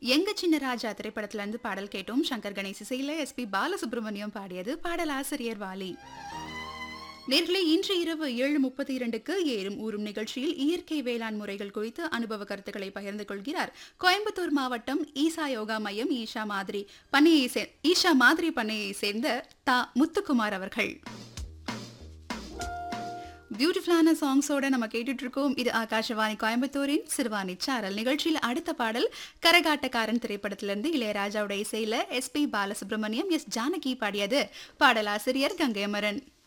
எங்க சின்ன ராஜா திரைப்படத்துல இருந்து பாடல் கேட்டோம் சங்கர் கணேஷ் இசையில எஸ்பி பாலசுப்ரமணியம் பாடியது பாடல் ஆசிரியர் வாலி நேர்களே இன்று இரவு ஏழு முப்பத்தி இரண்டுக்கு ஏறும் ஊறும் நிகழ்ச்சியில் இயற்கை வேளாண் முறைகள் குறித்து அனுபவ கருத்துக்களை பகிர்ந்து கொள்கிறார் கோயம்புத்தூர் மாவட்டம் ஈசா யோகா மையம் ஈஷா மாதிரி பண்ணையை சே ஈஷா மாதிரி பண்ணையை சேர்ந்த தா முத்துக்குமார் அவர்கள் பியூட்டிஃபுல்லான சாங்ஸோட நம்ம கேட்டுட்டு இருக்கோம் இது ஆகாஷவாணி கோயம்புத்தூரின் சிறுவாணி சாரல் நிகழ்ச்சியில் அடுத்த பாடல் கரகாட்டக்காரன் திரைப்படத்திலிருந்து இளையராஜாவோட இசையில S P Balasubrahmanyam S Janaki பாடியது பாடலாசிரியர் கங்கையமரன்